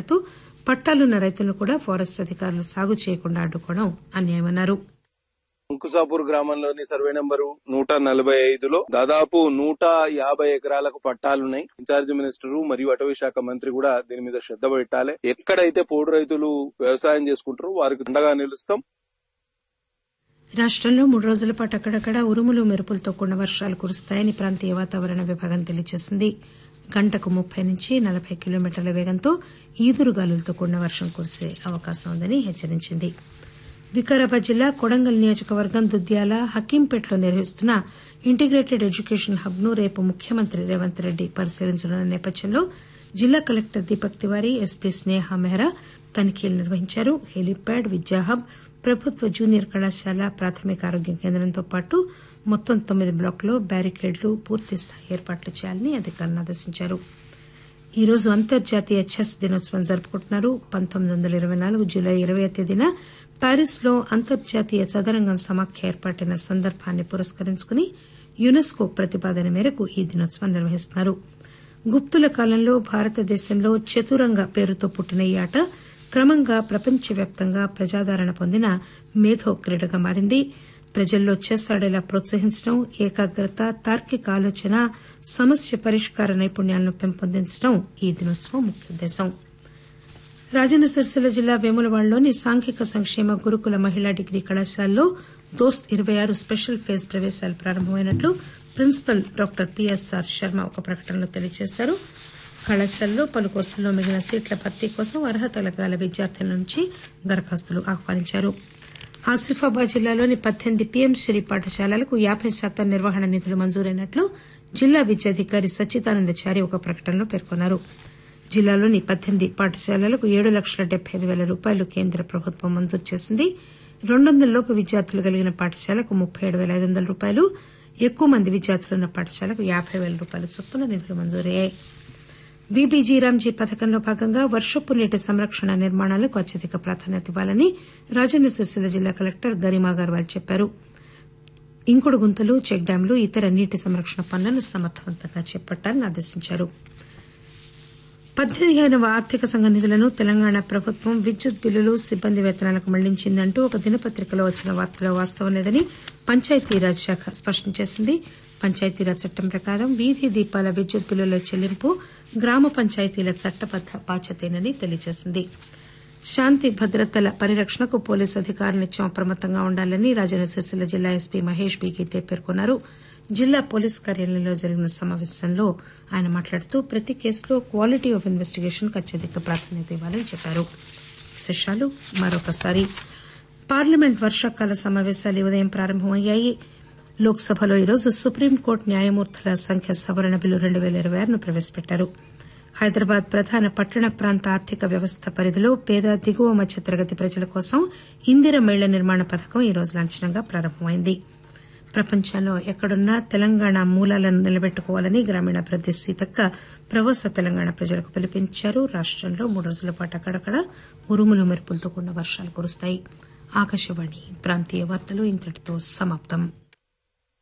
మాట్లాడుతూ పట్టాలున్న రైతులను కూడా ఫారెస్ట్ అధికారులు సాగు చేయకుండా అడ్డుకోవడం అన్యాయమన్నారు అంకుసాపూర్ గ్రామంలోని సర్వే నంబరు నూట నలభై ఐదులో దాదాపు నూట యాభై ఎకరాలకు పట్టాలున్నాయి ఇన్ఛార్జ్ మినిస్టర్ మరియు అటవీ శాఖ మంత్రి కూడా దీని మీద శ్రద్ధ పెట్టాలి ఎక్కడైతే పోడు రైతులు వ్యవసాయం చేసుకుంటారో వారికి అండగా నిలుస్తాం రాష్టంలో మూడు రోజుల పాటు అక్కడక్కడ ఉరుములు మెరుపులతో కూడిన వర్షాలు కురుస్తాయని ప్రాంతీయ వాతావరణ విభాగం తెలియజేసింది గంటకు ముప్పై నుంచి నలభై కిలోమీటర్ల వేగంతో ఈదురుగాలులతో కూడిన వర్షం కురిసే అవకాశం ఉందని హెచ్చరించింది వికారాబాద్ జిల్లా కొడంగల్ నియోజకవర్గం దుద్యాల హకీంపేటలో నిర్వహిస్తున్న ఇంటిగ్రేటెడ్ ఎడ్యుకేషన్ హబ్ ను రేపు ముఖ్యమంత్రి రేవంత్ రెడ్డి పరిశీలించనున్న నేపథ్యంలో జిల్లా కలెక్టర్ దీపక్ తివారీ ఎస్పీ స్నేహ మెహ్రా తనిఖీలు నిర్వహించారు హెలీప్యాడ్ విద్యా హబ్ ప్రభుత్వ జూనియర్ కళాశాల ప్రాథమిక ఆరోగ్య కేంద్రంతో పాటు మొత్తం తొమ్మిది బ్లాకుల్లో బ్యారికేడ్లు పూర్తిస్థాయి ఏర్పాట్లు చేయాలని అధికారులను ఆదేశించారు ఈ రోజు అంతర్జాతీయ చెస్ దినోత్సవం జరుపుకుంటున్నారు పంతొమ్మిది వందల ఇరవై నాలుగు జూలై ఇరవై తేదీన ప్యారిస్ లో అంతర్జాతీయ చదరంగం సమాఖ్య ఏర్పాటైన సందర్భాన్ని పురస్కరించుకుని యునెస్కో ప్రతిపాదన మేరకు ఈ దినోత్సవం నిర్వహిస్తున్నారు గుప్తుల కాలంలో భారతదేశంలో చతురంగ పేరుతో పుట్టిన ఈ ఆట క్రమంగా ప్రపంచవ్యాప్తంగా ప్రజాదరణ పొందిన మేధో క్రీడగా మారింది ప్రజల్లో చెస్ ఆడేలా ప్రోత్సహించడం ఏకాగ్రత తార్కిక ఆలోచన సమస్య పరిష్కార నైపుణ్యాలను పెంపొందించడం ఈ దినోత్సవం ముఖ్య ఉద్దేశం రాజన్న సిరిసిల్ల జిల్లా వేములవాడలోని సాంఘిక సంక్షేమ గురుకుల మహిళా డిగ్రీ కళాశాలలో దోస్త్ ఇరవై ఆరు స్పెషల్ ఫేజ్ ప్రవేశాలు ప్రారంభమైనట్లు ప్రిన్సిపల్ డాక్టర్ పిఎస్ఆర్ శర్మ ఒక ప్రకటనలో తెలియజేశారు కళాశాలలో పలు కోర్సుల్లో మిగిలిన సీట్ల భర్తీ కోసం అర్హతల గల విద్యార్థుల నుంచి దరఖాస్తులు ఆహ్వానించారు ఆసిఫాబాద్ జిల్లాలోని పద్దెనిమిది పీఎంశ్రీ పాఠశాలలకు యాబై శాతం నిర్వహణ నిధులు మంజూరైనట్లు జిల్లా విద్యాధికారి సచ్చిదానందచారి ఒక ప్రకటనలో పేర్కొన్నారు జిల్లాలోని పద్దెనిమిది పాఠశాలలకు ఏడు లక్షల డెబ్బై ఐదు పేల రూపాయలు కేంద్ర ప్రభుత్వం మంజూరు చేసింది రెండు వందల లోపు విద్యార్థులు కలిగిన పాఠశాలకు ముప్పై ఏడు పేల ఐదు వందల రూపాయలు ఎక్కువ మంది విద్యార్థులున్న పాఠశాలకు యాబై పేల రూపాయల చొప్పున నిధులు మంజూరయ్యాయి వీబీజీ రామ్జీ పథకంలో భాగంగా వర్షపు నీటి సంరక్షణ నిర్మాణాలకు అత్యధిక ప్రాధాన్యత ఇవ్వాలని రాజన్న సిరిసిల్ల జిల్లా కలెక్టర్ గరిమా అగర్వాల్ చెప్పారు ఇంకుడు గుంతలు చెక్ డ్యాంలు ఇతర నీటి సంరక్షణ పనులను సమర్థవంతంగా చేపట్టాలని ఆదేశించారు పద్దెనిమిదవ ఆర్థిక సంఘ నిధులను తెలంగాణ ప్రభుత్వం విద్యుత్ బిల్లులు సిబ్బంది వేతనాలకు మళ్లించిందంటూ ఒక దినపత్రికలో వచ్చిన వార్తలో వాస్తవం లేదని పంచాయతీరాజ్ శాఖ స్పష్టం చేసింది పంచాయతీరాజ్ చట్టం ప్రకారం వీధి దీపాల విద్యుత్ బిల్లుల చెల్లింపు గ్రామ పంచాయతీల చట్టబద్ద బాధ్యతేనని తెలియజేసింది శాంతి భద్రతల పరిరక్షణకు పోలీసు అధికారులు నిత్యం అప్రమత్తంగా ఉండాలని రాజన్న సిరిసిల్ల జిల్లా ఎస్పీ మహేష్ బి గీతే పేర్కొన్నారు జిల్లా పోలీస్ కార్యాలయంలో జరిగిన సమావేశంలో ఆయన మాట్లాడుతూ ప్రతి కేసులో క్వాలిటీ ఆఫ్ ఇన్వెస్టిగేషన్ కు అత్యధిక ప్రాధాన్యత ఇవ్వాలని చెప్పారు విశేషాలు మరొకసారి పార్లమెంట్ వర్షాకాల సమావేశాలు ఈ ఉదయం ప్రారంభమయ్యాయి లోక్సభలో ఈరోజు సుప్రీంకోర్టు న్యాయమూర్తుల సంఖ్య సవరణ బిల్లు రెండు పేల ఇరవై ఆరును ప్రవేశపెట్టారు హైదరాబాద్ ప్రధాన పట్టణ ప్రాంత ఆర్థిక వ్యవస్థ పరిధిలో పేద దిగువ మధ్య తరగతి ప్రజల కోసం ఇందిర మేళ్ల నిర్మాణ పథకం ఈ రోజు లాంఛనంగా ప్రారంభమైంది ప్రపంచంలో ఎక్కడున్నా తెలంగాణ మూలాలను నిలబెట్టుకోవాలని గ్రామీణాభివృద్ది సీతక్క ప్రవాస తెలంగాణ ప్రజలకు పిలుపునిచ్చారు రాష్టంలో మూడు రోజుల పాటు అక్కడక్కడ ఉరుములు మెరుపులతో కూడిన వర్షాలు కురుస్తాయి ఆకాశవాణి ప్రాంతీయ వార్తలు ఇంతటితో సమాప్తం